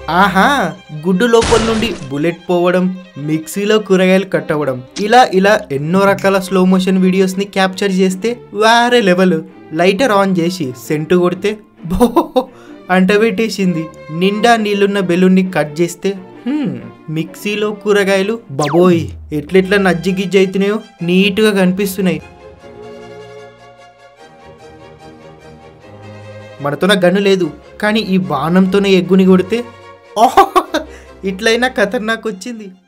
ఆహా గుడ్డు లోపల నుండి బుల్లెట్ పోవడం మిక్సీలో కూరగాయలు కట్ అవ్వడం ఇలా ఇలా ఎన్నో రకాల స్లో మోషన్ వీడియోస్ ని క్యాప్చర్ చేస్తే వేరే లెవెల్ లైటర్ ఆన్ చేసి సెంటు కొడితే బో అంట పెట్టేసింది నిండా నీళ్ళున్న బెలూన్ని కట్ చేస్తే హ్మ్, మిక్సీలో కూరగాయలు బబోయ్ ఎట్లెట్లా నజ్జి గిజ్జి అవుతున్నాయో నీట్గా కనిపిస్తున్నాయి మనతోన గన్ను లేదు కానీ ఈ బాణంతోనే ఎగ్గుని కొడితే ఓహో ఇట్లయినా ఖతర్నాక్ వచ్చింది